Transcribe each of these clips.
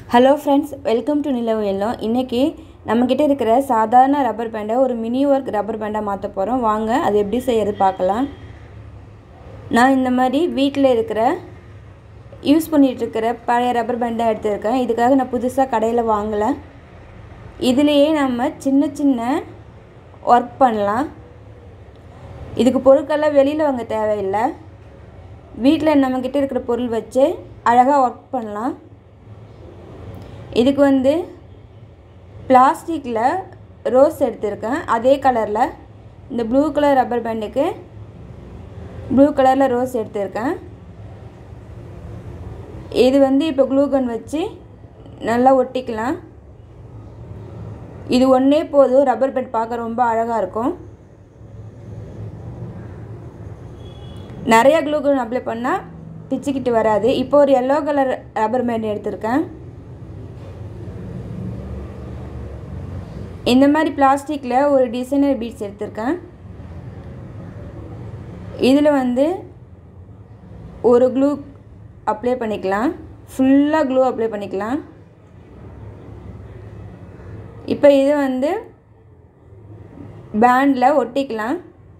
hello friends welcome to Nilavu hello இன்றைக்கி நம்மக்கிட்ட இருக்கிற சாதாரண ரப்பர் பேண்டை ஒரு மினி ஒர்க் ரப்பர் பேண்டாக மாற்ற போகிறோம் வாங்க அது எப்படி செய்யறது பார்க்கலாம் நான் இந்த மாதிரி வீட்டில் இருக்கிற யூஸ் பண்ணிகிட்டு இருக்கிற பழைய ரப்பர் பேண்டை எடுத்திருக்கேன் இதுக்காக நான் புதுசாக கடையில் வாங்கலை இதுலேயே நம்ம சின்ன சின்ன ஒர்க் பண்ணலாம் இதுக்கு பொருட்கள்லாம் வெளியில் வாங்க தேவையில்லை வீட்டில் நம்மக்கிட்ட இருக்கிற பொருள் வச்சு அழகாக ஒர்க் பண்ணலாம் இதுக்கு வந்து பிளாஸ்டிக்கில் ரோஸ் எடுத்திருக்கேன் அதே கலரில் இந்த ப்ளூ கலர் ரப்பர் பேண்டுக்கு ப்ளூ கலரில் ரோஸ் எடுத்திருக்கேன் இது வந்து இப்போ க்ளூகன் வச்சு நல்லா ஒட்டிக்கலாம் இது ஒன்றே போதும் ரப்பர் பேண்ட் பார்க்க ரொம்ப அழகாக இருக்கும் நிறைய க்ளூகன் அப்ளை பண்ணால் பிச்சுக்கிட்டு வராது இப்போ ஒரு எல்லோ கலர் ரப்பர் பேண்ட் எடுத்திருக்கேன் இந்த மாதிரி பிளாஸ்டிக்கில் ஒரு டிசைனர் பீட்ஸ் எடுத்திருக்கேன் இதில் வந்து ஒரு க்ளூ அப்ளை பண்ணிக்கலாம் ஃபுல்லாக க்ளூ அப்ளை பண்ணிக்கலாம் இப்போ இது வந்து பேண்டில் ஒட்டிக்கலாம்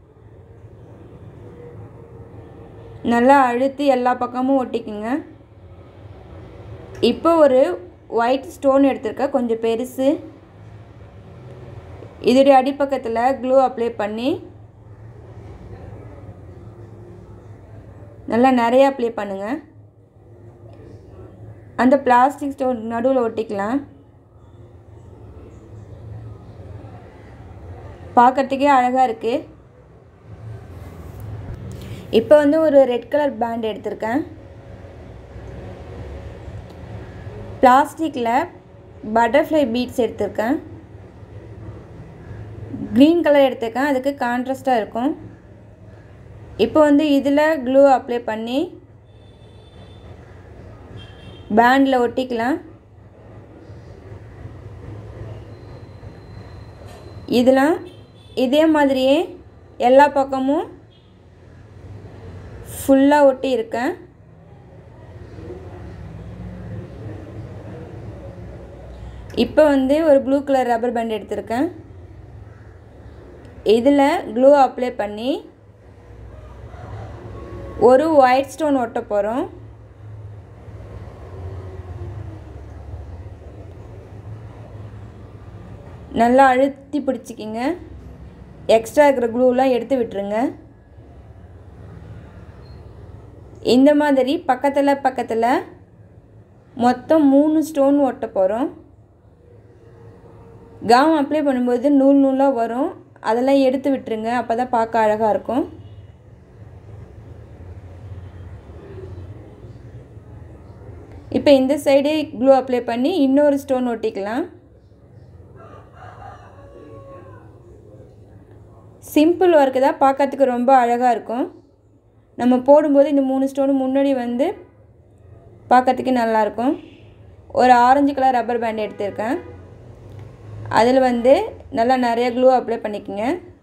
நல்லா அழுத்தி எல்லா பக்கமும் ஒட்டிக்குங்க இப்போ ஒரு ஒயிட் ஸ்டோன் எடுத்திருக்கேன் கொஞ்சம் பெருசு இதோடைய அடிப்பக்கத்தில் க்ளூ அப்ளை பண்ணி நல்லா நிறைய அப்ளை பண்ணுங்கள் அந்த பிளாஸ்டிக் ஸ்டோன் நடுவில் ஒட்டிக்கலாம் பார்க்கறதுக்கே அழகாக இருக்குது இப்போ வந்து ஒரு ரெட் கலர் பேண்ட் எடுத்திருக்கேன் பிளாஸ்டிக்கில் பட்டர்ஃப்ளை பீட்ஸ் எடுத்திருக்கேன் க்ரீன் கலர் எடுத்துக்கேன் அதுக்கு கான்ட்ராஸ்ட்டாக இருக்கும் இப்போ வந்து இதில் க்ளூ அப்ளை பண்ணி பேண்டில் ஒட்டிக்கலாம் இதெல்லாம் இதே மாதிரியே எல்லா பக்கமும் ஃபுல்லாக ஒட்டி இருக்கேன் இப்போ வந்து ஒரு ப்ளூ கலர் ரப்பர் பேண்ட் எடுத்திருக்கேன் இதில் க்ளூ அப்ளை பண்ணி ஒரு ஒயிட் ஸ்டோன் ஒட்ட போகிறோம் நல்லா அழுத்தி பிடிச்சிக்கிங்க எக்ஸ்ட்ரா இருக்கிற க்ளூலாம் எடுத்து விட்டுருங்க இந்த மாதிரி பக்கத்தில் பக்கத்தில் மொத்தம் மூணு ஸ்டோன் ஒட்ட போகிறோம் காம் அப்ளை பண்ணும்போது நூல் நூலாக வரும் அதெல்லாம் எடுத்து விட்டுருங்க அப்போ தான் பார்க்க அழகாக இருக்கும் இப்போ இந்த சைடு க்ளூ அப்ளை பண்ணி இன்னொரு ஸ்டோன் ஒட்டிக்கலாம் சிம்பிள் ஒர்க்கு தான் பார்க்கறதுக்கு ரொம்ப அழகாக இருக்கும் நம்ம போடும்போது இந்த மூணு ஸ்டோனு முன்னாடி வந்து பார்க்கறதுக்கு நல்லாயிருக்கும் ஒரு ஆரஞ்சு கலர் ரப்பர் பேண்ட் எடுத்திருக்கேன் அதில் வந்து நல்லா நிறைய க்ளூ அப்ளை பண்ணிக்கோங்க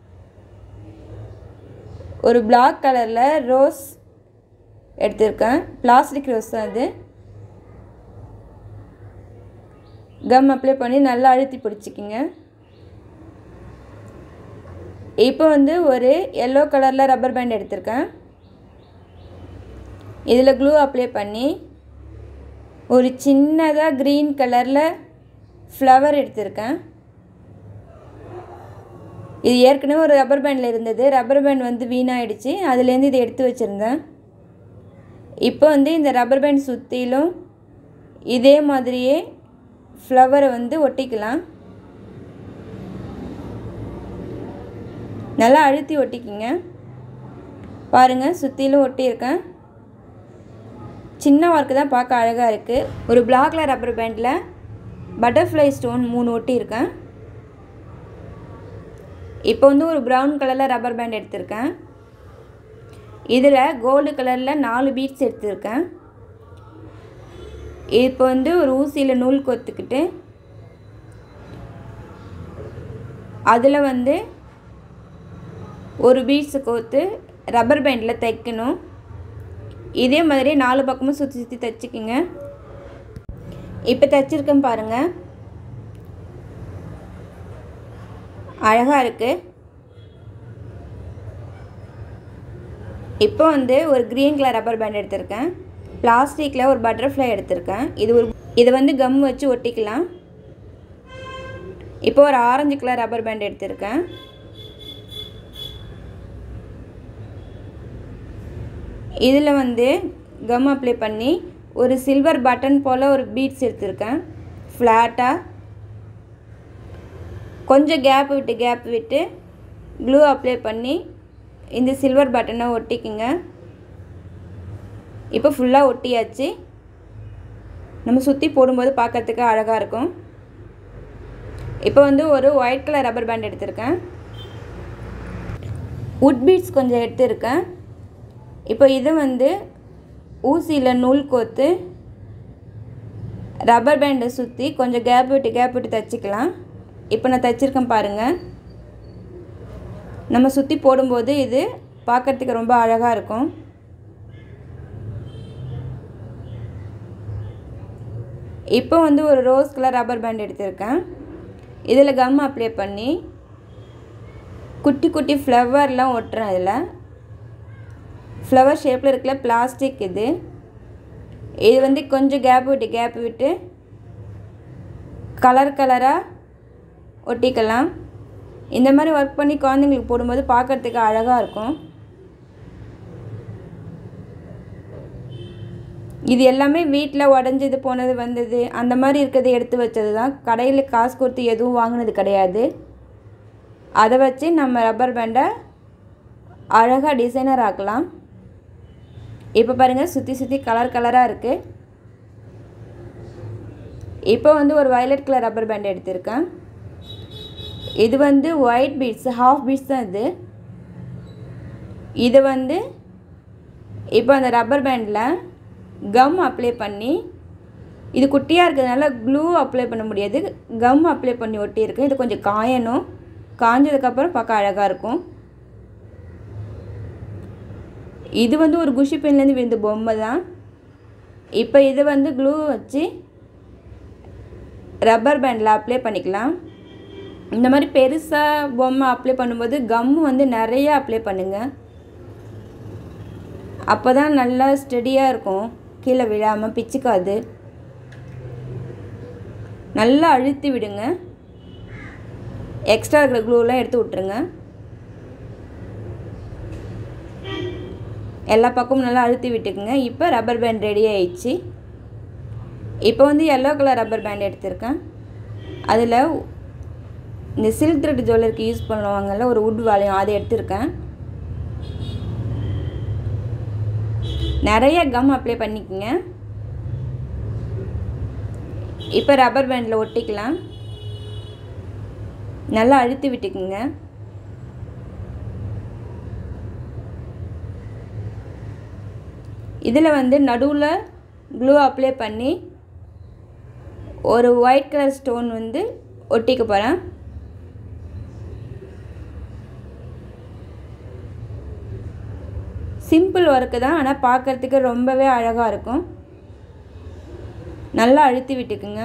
ஒரு பிளாக் கலரில் ரோஸ் எடுத்திருக்கேன் பிளாஸ்டிக் ரோஸ் தான் அது கம் அப்ளை பண்ணி நல்லா அழுத்தி பிடிச்சிக்கிங்க இப்போ வந்து ஒரு எல்லோ கலரில் ரப்பர் பேண்ட் எடுத்திருக்கேன் இதில் க்ளூ அப்ளை பண்ணி ஒரு சின்னதாக க்ரீன் கலரில் ஃப்ளவர் எடுத்திருக்கேன் இது ஏற்கனவே ஒரு ரப்பர் பேண்டில் இருந்தது ரப்பர் பேண்ட் வந்து வீணாயிடுச்சு அதுலேருந்து இதை எடுத்து வச்சுருந்தேன் இப்போ வந்து இந்த ரப்பர் பேண்ட் சுற்றிலும் இதே மாதிரியே ஃப்ளவரை வந்து ஒட்டிக்கலாம் நல்லா அழுத்தி ஒட்டிக்கிங்க பாருங்கள் சுற்றிலும் ஒட்டியிருக்கேன் சின்ன ஒர்க்கு தான் பார்க்க அழகாக இருக்குது ஒரு பிளாக்ல ரப்பர் பேண்டில் பட்டர்ஃப்ளை ஸ்டோன் மூணு ஒட்டியிருக்கேன் இப்போ வந்து ஒரு ப்ரௌன் கலரில் ரப்பர் பேண்ட் எடுத்திருக்கேன் இதில் கோல்டு கலரில் நாலு பீட்ஸ் எடுத்திருக்கேன் இப்போ வந்து ஒரு ஊசியில் நூல் கொத்துக்கிட்டு அதில் வந்து ஒரு பீட்ஸை கோத்து ரப்பர் பேண்டில் தைக்கணும் இதே மாதிரி நாலு பக்கமும் சுற்றி சுற்றி தைச்சிக்கிங்க இப்போ தைச்சிருக்கேன் பாருங்கள் அழகாக இருக்குது இப்போ வந்து ஒரு க்ரீன் கலர் ரப்பர் பேண்ட் எடுத்திருக்கேன் பிளாஸ்டிக்கில் ஒரு பட்டர்ஃப்ளை எடுத்திருக்கேன் இது ஒரு இது வந்து கம் வச்சு ஒட்டிக்கலாம் இப்போ ஒரு ஆரஞ்சு கலர் ரப்பர் பேண்ட் எடுத்திருக்கேன் இதில் வந்து கம் அப்ளை பண்ணி ஒரு சில்வர் பட்டன் போல் ஒரு பீட்ஸ் எடுத்திருக்கேன் ஃப்ளாட்டாக கொஞ்சம் கேப் விட்டு கேப் விட்டு க்ளூ அப்ளை பண்ணி இந்த சில்வர் பட்டனை ஒட்டிக்குங்க இப்போ ஃபுல்லாக ஒட்டியாச்சு நம்ம சுற்றி போடும்போது பார்க்கறதுக்கு அழகாக இருக்கும் இப்போ வந்து ஒரு ஒயிட் கலர் ரப்பர் பேண்ட் எடுத்திருக்கேன் உட் பீட்ஸ் கொஞ்சம் எடுத்திருக்கேன் இப்போ இது வந்து ஊசியில் நூல் கோத்து ரப்பர் பேண்டை சுற்றி கொஞ்சம் கேப் விட்டு கேப் விட்டு தைச்சிக்கலாம் இப்போ நான் தைச்சிருக்கேன் பாருங்கள் நம்ம சுற்றி போடும்போது இது பார்க்குறதுக்கு ரொம்ப அழகாக இருக்கும் இப்போ வந்து ஒரு ரோஸ் கலர் ரப்பர் பேண்ட் எடுத்திருக்கேன் இதில் கம் அப்ளை பண்ணி குட்டி குட்டி ஃப்ளவர்லாம் ஒட்டுறேன் அதில் ஃப்ளவர் ஷேப்பில் இருக்கிற பிளாஸ்டிக் இது இது வந்து கொஞ்சம் கேப் விட்டு கேப் விட்டு கலர் கலராக ஒட்டிக்கலாம் இந்த மாதிரி ஒர்க் பண்ணி குழந்தைங்களுக்கு போடும்போது பார்க்குறதுக்கு அழகாக இருக்கும் இது எல்லாமே வீட்டில் உடஞ்சது போனது வந்தது அந்த மாதிரி இருக்கிறத எடுத்து வச்சது தான் கடையில் காசு கொடுத்து எதுவும் வாங்கினது கிடையாது அதை வச்சு நம்ம ரப்பர் பேண்டை அழகாக டிசைனர் ஆக்கலாம் இப்போ பாருங்கள் சுற்றி சுற்றி கலர் கலராக இருக்குது இப்போ வந்து ஒரு வயலட் கலர் ரப்பர் பேண்ட் எடுத்திருக்கேன் இது வந்து ஒயிட் பீட்ஸ் ஹாஃப் பீட்ஸ் தான் இது இது வந்து இப்போ அந்த ரப்பர் பேண்டில் கம் அப்ளை பண்ணி இது குட்டியாக இருக்கிறதுனால க்ளூ அப்ளை பண்ண முடியாது கம் அப்ளை பண்ணி ஒட்டியிருக்கு இது கொஞ்சம் காயணும் காஞ்சதுக்கப்புறம் பார்க்க அழகாக இருக்கும் இது வந்து ஒரு குஷி பென்லேருந்து விழுந்த பொம்மை தான் இப்போ இது வந்து க்ளூ வச்சு ரப்பர் பேண்டில் அப்ளை பண்ணிக்கலாம் இந்த மாதிரி பெருசாக பொம்மை அப்ளை பண்ணும்போது கம்மு வந்து நிறைய அப்ளை பண்ணுங்கள் அப்போ தான் நல்லா ஸ்டெடியாக இருக்கும் கீழே விழாமல் பிச்சுக்காது நல்லா அழுத்தி விடுங்க எக்ஸ்ட்ரா இருக்கிற க்ளூலாம் எடுத்து விட்ருங்க எல்லா பக்கமும் நல்லா அழுத்தி விட்டுக்குங்க இப்போ ரப்பர் பேண்ட் ரெடி ஆயிடுச்சு இப்போ வந்து எல்லோ கலர் ரப்பர் பேண்ட் எடுத்திருக்கேன் அதில் இந்த சில்க் த்ரெட் ஜுவல்லருக்கு யூஸ் பண்ணுவாங்கல்ல ஒரு உட் வளையம் அதை எடுத்திருக்கேன் நிறைய கம் அப்ளை பண்ணிக்கோங்க இப்போ ரப்பர் பேண்டில் ஒட்டிக்கலாம் நல்லா அழுத்தி விட்டுக்குங்க இதில் வந்து நடுவில் க்ளூ அப்ளை பண்ணி ஒரு ஒயிட் கலர் ஸ்டோன் வந்து ஒட்டிக்க போகிறேன் சிம்பிள் ஒர்க்கு தான் ஆனால் பார்க்குறதுக்கு ரொம்பவே அழகாக இருக்கும் நல்லா அழுத்தி விட்டுக்குங்க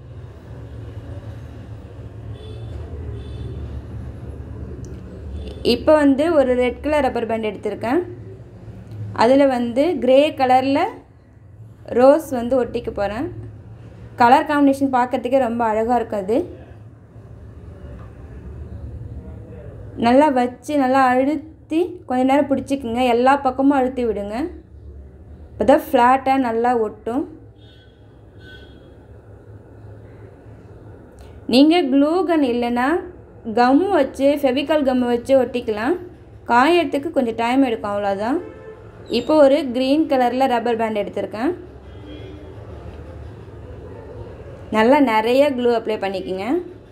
இப்போ வந்து ஒரு ரெட் கலர் ரப்பர் பேண்ட் எடுத்திருக்கேன் அதில் வந்து கிரே கலரில் ரோஸ் வந்து ஒட்டிக்க போகிறேன் கலர் காம்பினேஷன் பார்க்குறதுக்கே ரொம்ப அழகாக இருக்கும் அது நல்லா வச்சு நல்லா அழுத்தி கொஞ்ச நேரம் பிடிச்சிக்குங்க எல்லா பக்கமும் அழுத்தி விடுங்க இப்போ தான் ஃப்ளாட்டாக நல்லா ஒட்டும் நீங்கள் க்ளூ கன் இல்லைன்னா கம் வச்சு ஃபெவிகால் கம் வச்சு ஒட்டிக்கலாம் காயறதுக்கு கொஞ்சம் டைம் எடுக்கும் அவ்வளோதான் இப்போ ஒரு க்ரீன் கலரில் ரப்பர் பேண்ட் எடுத்திருக்கேன் நல்லா நிறைய க்ளூ அப்ளை பண்ணிக்கோங்க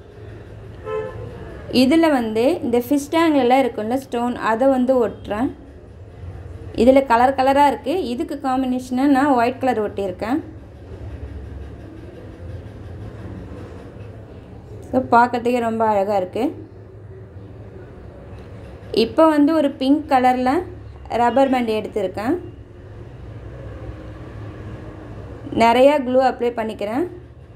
இதில் வந்து இந்த ஃபிஷ் டேங்கில் இருக்குல்ல ஸ்டோன் அதை வந்து ஒட்டுறேன் இதில் கலர் கலராக இருக்குது இதுக்கு காம்பினேஷனாக நான் ஒயிட் கலர் ஒட்டியிருக்கேன் ஸோ பார்க்கறதுக்கே ரொம்ப அழகாக இருக்குது இப்போ வந்து ஒரு பிங்க் கலரில் ரப்பர் பேண்ட் எடுத்திருக்கேன் நிறையா க்ளூ அப்ளை பண்ணிக்கிறேன்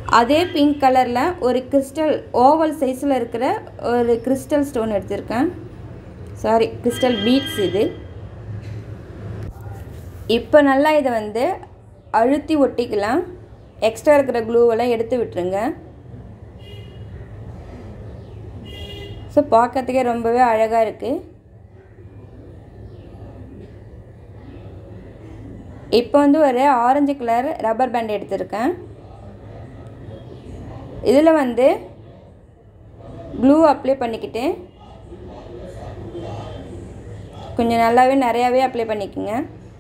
அதே பிங்க் கலரில் ஒரு கிறிஸ்டல் ஓவல் சைஸில் இருக்கிற ஒரு கிறிஸ்டல் ஸ்டோன் எடுத்திருக்கேன் சாரி கிறிஸ்டல் பீட்ஸ் இது இப்போ நல்லா இதை வந்து அழுத்தி ஒட்டிக்கலாம் எக்ஸ்ட்ரா இருக்கிற க்ளூவெல்லாம் எடுத்து விட்டுருங்க ஸோ பார்க்கறதுக்கே ரொம்பவே அழகாக இருக்குது இப்போ வந்து ஒரு ஆரஞ்சு கலர் ரப்பர் பேண்ட் எடுத்திருக்கேன் இதில் வந்து க்ளூ அப்ளை பண்ணிக்கிட்டு கொஞ்சம் நல்லாவே நிறையாவே அப்ளை பண்ணிக்கோங்க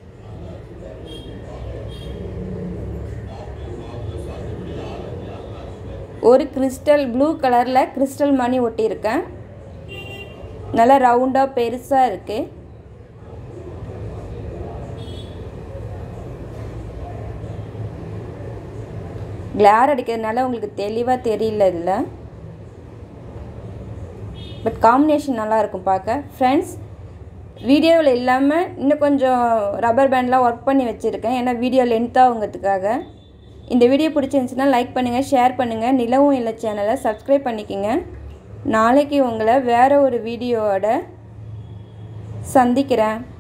ஒரு கிறிஸ்டல் ப்ளூ கலரில் கிறிஸ்டல் மணி ஒட்டியிருக்கேன் நல்லா ரவுண்டாக பெருசாக இருக்குது கிளார் அடிக்கிறதுனால உங்களுக்கு தெளிவாக தெரியல இதில் பட் காம்பினேஷன் நல்லாயிருக்கும் பார்க்க ஃப்ரெண்ட்ஸ் வீடியோவில் இல்லாமல் இன்னும் கொஞ்சம் ரப்பர் பேண்ட்லாம் ஒர்க் பண்ணி வச்சுருக்கேன் ஏன்னா வீடியோ லென்த்தாகுங்கிறதுக்காக இந்த வீடியோ பிடிச்சிருந்துச்சுன்னா லைக் பண்ணுங்கள் ஷேர் பண்ணுங்கள் நிலவும் இல்லை சேனலை சப்ஸ்கிரைப் பண்ணிக்கோங்க நாளைக்கு உங்களை வேறு ஒரு வீடியோவோட சந்திக்கிறேன்